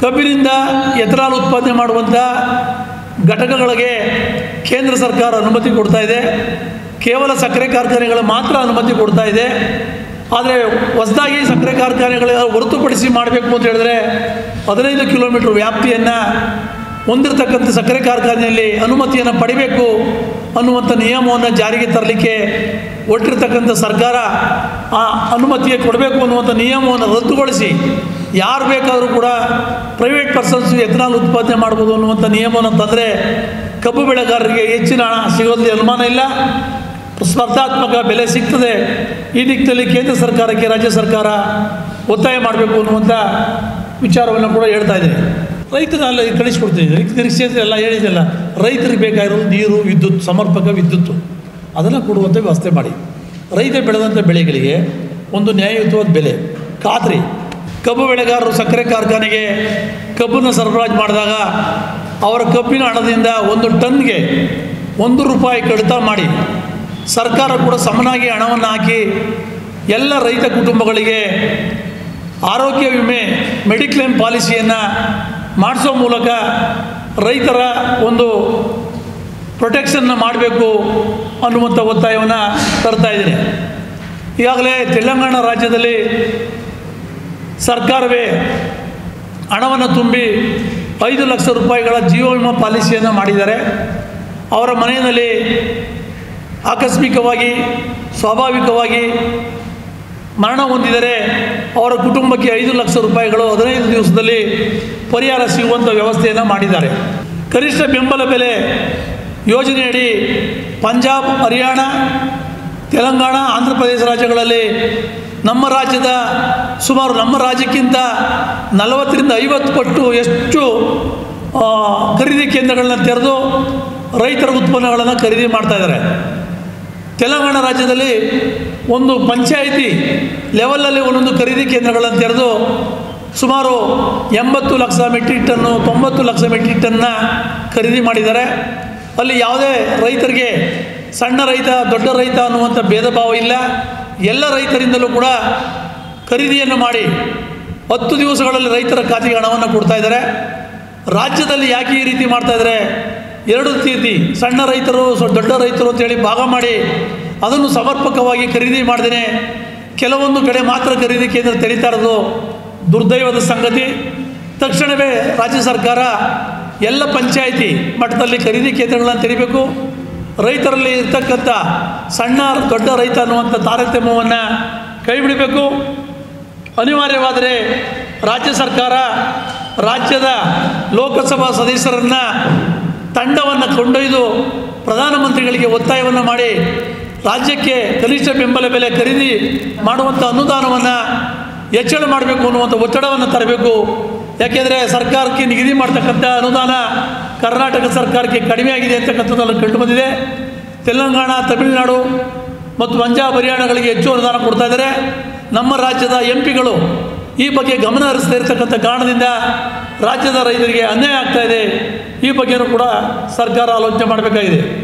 ಕಬ್ಬಿನಿಂದ ಎಥನಾಲ್ ಉತ್ಪಾದನೆ ಮಾಡುವಂಥ ಘಟಕಗಳಿಗೆ ಕೇಂದ್ರ ಸರ್ಕಾರ ಅನುಮತಿ ಕೊಡ್ತಾ ಇದೆ ಕೇವಲ ಸಕ್ಕರೆ ಕಾರ್ಖಾನೆಗಳು ಮಾತ್ರ ಅನುಮತಿ ಕೊಡ್ತಾ ಇದೆ ಆದರೆ ಹೊಸದಾಗಿ ಸಕ್ಕರೆ ಕಾರ್ಖಾನೆಗಳ ಹೊರತುಪಡಿಸಿ ಮಾಡಬೇಕು ಅಂತ ಹೇಳಿದ್ರೆ ಹದಿನೈದು ಕಿಲೋಮೀಟ್ರ್ ವ್ಯಾಪ್ತಿಯನ್ನು ಹೊಂದಿರತಕ್ಕಂಥ ಸಕ್ಕರೆ ಕಾರ್ಖಾನೆಯಲ್ಲಿ ಅನುಮತಿಯನ್ನು ಪಡಿಬೇಕು ಅನ್ನುವಂಥ ನಿಯಮವನ್ನು ಜಾರಿಗೆ ತರಲಿಕ್ಕೆ ಒಟ್ಟಿರ್ತಕ್ಕಂಥ ಸರ್ಕಾರ ಆ ಅನುಮತಿಗೆ ಕೊಡಬೇಕು ಅನ್ನುವಂಥ ನಿಯಮವನ್ನು ರದ್ದುಗೊಳಿಸಿ ಯಾರು ಬೇಕಾದರೂ ಕೂಡ ಪ್ರೈವೇಟ್ ಪರ್ಸನ್ಸ್ ಎಥನಾಲ್ ಉತ್ಪಾದನೆ ಮಾಡ್ಬೋದು ಅನ್ನುವಂಥ ನಿಯಮವನ್ನು ತಂದರೆ ಕಬ್ಬು ಬೆಳೆಗಾರರಿಗೆ ಹೆಚ್ಚಿನ ಹಣ ಸಿಗೋದ್ರಲ್ಲಿ ಅನುಮಾನ ಇಲ್ಲ ಸ್ಪರ್ಧಾತ್ಮಕ ಬೆಲೆ ಸಿಗ್ತದೆ ಈ ನಿಟ್ಟಿನಲ್ಲಿ ಕೇಂದ್ರ ಸರ್ಕಾರಕ್ಕೆ ರಾಜ್ಯ ಸರ್ಕಾರ ಒತ್ತಾಯ ಮಾಡಬೇಕು ಅನ್ನುವಂಥ ವಿಚಾರವನ್ನು ಕೂಡ ಹೇಳ್ತಾ ಇದ್ದೀನಿ ರೈತನ ಅಲ್ಲಿ ಕಳಿಸ್ಕೊಡ್ತೀನಿ ರೈತ ನಿರೀಕ್ಷೆ ಎಲ್ಲ ಹೇಳಿದೆಲ್ಲ ರೈತರಿಗೆ ಬೇಕಾಗಿರೋದು ನೀರು ವಿದ್ಯುತ್ ಸಮರ್ಪಕ ವಿದ್ಯುತ್ತು ಅದನ್ನು ಕೊಡುವಂಥ ವ್ಯವಸ್ಥೆ ಮಾಡಿ ರೈತ ಬೆಳೆದಂಥ ಬೆಳೆಗಳಿಗೆ ಒಂದು ನ್ಯಾಯಯುತವಾದ ಬೆಲೆ ಖಾತ್ರಿ ಕಬ್ಬು ಬೆಳೆಗಾರರು ಸಕ್ಕರೆ ಕಾರ್ಖಾನೆಗೆ ಕಬ್ಬನ್ನು ಸರಬರಾಜು ಮಾಡಿದಾಗ ಅವರ ಕಬ್ಬಿನ ಹಣದಿಂದ ಒಂದು ಟನ್ಗೆ ಒಂದು ರೂಪಾಯಿ ಕಡಿತ ಮಾಡಿ ಸರ್ಕಾರ ಕೂಡ ಸಮನಾಗಿ ಹಣವನ್ನು ಹಾಕಿ ಎಲ್ಲ ರೈತ ಕುಟುಂಬಗಳಿಗೆ ಆರೋಗ್ಯ ವಿಮೆ ಮೆಡಿಕ್ಲೇಮ್ ಪಾಲಿಸಿಯನ್ನು ಮಾಡಿಸೋ ಮೂಲಕ ರೈತರ ಒಂದು ಪ್ರೊಟೆಕ್ಷನ್ನ ಮಾಡಬೇಕು ಅನ್ನುವಂಥ ಒತ್ತಾಯವನ್ನು ತರ್ತಾ ಇದ್ದೀನಿ ಈಗಾಗಲೇ ತೆಲಂಗಾಣ ರಾಜ್ಯದಲ್ಲಿ ಸರ್ಕಾರವೇ ಹಣವನ್ನು ತುಂಬಿ ಐದು ಲಕ್ಷ ರೂಪಾಯಿಗಳ ಜೀವ ವಿಮಾ ಪಾಲಿಸಿಯನ್ನು ಮಾಡಿದ್ದಾರೆ ಅವರ ಮನೆಯಲ್ಲಿ ಆಕಸ್ಮಿಕವಾಗಿ ಸ್ವಾಭಾವಿಕವಾಗಿ ಮರಣ ಹೊಂದಿದರೆ ಅವರ ಕುಟುಂಬಕ್ಕೆ ಐದು ಲಕ್ಷ ರೂಪಾಯಿಗಳು ಹದಿನೈದು ದಿವಸದಲ್ಲಿ ಪರಿಹಾರ ಸಿಗುವಂಥ ವ್ಯವಸ್ಥೆಯನ್ನು ಮಾಡಿದ್ದಾರೆ ಕನಿಷ್ಠ ಬೆಂಬಲ ಬೆಲೆ ಯೋಜನೆಯಡಿ ಪಂಜಾಬ್ ಹರಿಯಾಣ ತೆಲಂಗಾಣ ಆಂಧ್ರ ಪ್ರದೇಶ ರಾಜ್ಯಗಳಲ್ಲಿ ನಮ್ಮ ರಾಜ್ಯದ ಸುಮಾರು ನಮ್ಮ ರಾಜ್ಯಕ್ಕಿಂತ ನಲವತ್ತರಿಂದ ಐವತ್ತು ಪಟ್ಟು ಎಷ್ಟು ಆ, ಖರೀದಿ ಕೇಂದ್ರಗಳನ್ನ ತೆರೆದು ರೈತರ ಉತ್ಪನ್ನಗಳನ್ನು ಖರೀದಿ ಮಾಡ್ತಾ ಇದ್ದಾರೆ ತೆಲಂಗಾಣ ರಾಜ್ಯದಲ್ಲಿ ಒಂದು ಪಂಚಾಯಿತಿ ಲೆವೆಲಲ್ಲಿ ಒಂದೊಂದು ಖರೀದಿ ಕೇಂದ್ರಗಳನ್ನು ತೆರೆದು ಸುಮಾರು ಎಂಬತ್ತು ಲಕ್ಷ ಮೆಟ್ರಿಕ್ ಟನ್ನು ತೊಂಬತ್ತು ಲಕ್ಷ ಮೆಟ್ರಿಕ್ ಟನ್ನ ಖರೀದಿ ಮಾಡಿದ್ದಾರೆ ಅಲ್ಲಿ ಯಾವುದೇ ರೈತರಿಗೆ ಸಣ್ಣ ರೈತ ದೊಡ್ಡ ರೈತ ಅನ್ನುವಂಥ ಭೇದ ಭಾವ ಇಲ್ಲ ಎಲ್ಲ ರೈತರಿಂದಲೂ ಕೂಡ ಖರೀದಿಯನ್ನು ಮಾಡಿ ಹತ್ತು ದಿವಸಗಳಲ್ಲಿ ರೈತರ ಖಾತೆಗೆ ಹಣವನ್ನು ಕೊಡ್ತಾ ಇದ್ದಾರೆ ರಾಜ್ಯದಲ್ಲಿ ಯಾಕೆ ಈ ರೀತಿ ಮಾಡ್ತಾ ಇದ್ದಾರೆ ಎರಡು ರೀತಿ ಸಣ್ಣ ರೈತರು ಸೊ- ದೊಡ್ಡ ರೈತರು ಅಂತೇಳಿ ಭಾಗ ಮಾಡಿ ಅದನ್ನು ಸಮರ್ಪಕವಾಗಿ ಖರೀದಿ ಮಾಡ್ದೇನೆ ಕೆಲವೊಂದು ಕಡೆ ಮಾತ್ರ ಖರೀದಿ ಕೇಂದ್ರ ತೆರೀತಾ ಇರೋದು ದುರ್ದೈವದ ಸಂಗತಿ ತಕ್ಷಣವೇ ರಾಜ್ಯ ಸರ್ಕಾರ ಎಲ್ಲ ಪಂಚಾಯಿತಿ ಮಟ್ಟದಲ್ಲಿ ಖರೀದಿ ಕೇಂದ್ರಗಳನ್ನು ತೆರಿಬೇಕು ರೈತರಲ್ಲಿ ಇರ್ತಕ್ಕಂಥ ಸಣ್ಣ ದೊಡ್ಡ ರೈತ ಅನ್ನುವಂಥ ತಾರತಮ್ಯವನ್ನು ಕೈ ಬಿಡಬೇಕು ಅನಿವಾರ್ಯವಾದರೆ ರಾಜ್ಯ ಸರ್ಕಾರ ರಾಜ್ಯದ ಲೋಕಸಭಾ ಸದಸ್ಯರನ್ನು ತಂಡವನ್ನು ಕೊಂಡೊಯ್ದು ಪ್ರಧಾನಮಂತ್ರಿಗಳಿಗೆ ಒತ್ತಾಯವನ್ನು ಮಾಡಿ ರಾಜ್ಯಕ್ಕೆ ಕನಿಷ್ಠ ಬೆಂಬಲ ಬೆಲೆ ಖರೀದಿ ಮಾಡುವಂಥ ಅನುದಾನವನ್ನು ಹೆಚ್ಚಳ ಮಾಡಬೇಕು ಅನ್ನುವಂಥ ಒತ್ತಡವನ್ನು ತರಬೇಕು ಯಾಕೆಂದರೆ ಸರ್ಕಾರಕ್ಕೆ ನಿಗದಿ ಮಾಡ್ತಕ್ಕಂಥ ಅನುದಾನ ಕರ್ನಾಟಕ ಸರ್ಕಾರಕ್ಕೆ ಕಡಿಮೆ ಆಗಿದೆ ಅಂತಕ್ಕಂಥದ್ದನ್ನು ಕಂಡು ಬಂದಿದೆ ತೆಲಂಗಾಣ ತಮಿಳುನಾಡು ಮತ್ತು ಪಂಜಾಬ್ ಹರಿಯಾಣಗಳಿಗೆ ಹೆಚ್ಚು ಅನುದಾನ ಕೊಡ್ತಾ ಇದ್ದಾರೆ ನಮ್ಮ ರಾಜ್ಯದ ಎಂ ಪಿಗಳು ಈ ಬಗ್ಗೆ ಗಮನ ಹರಿಸ್ತಾ ಇರತಕ್ಕಂಥ ಕಾರಣದಿಂದ ರಾಜ್ಯದ ರೈತರಿಗೆ ಅನ್ಯಾಯ ಆಗ್ತಾ ಇದೆ ಈ ಬಗ್ಗೆಯೂ ಕೂಡ ಸರ್ಕಾರ ಆಲೋಚನೆ ಮಾಡಬೇಕಾಗಿದೆ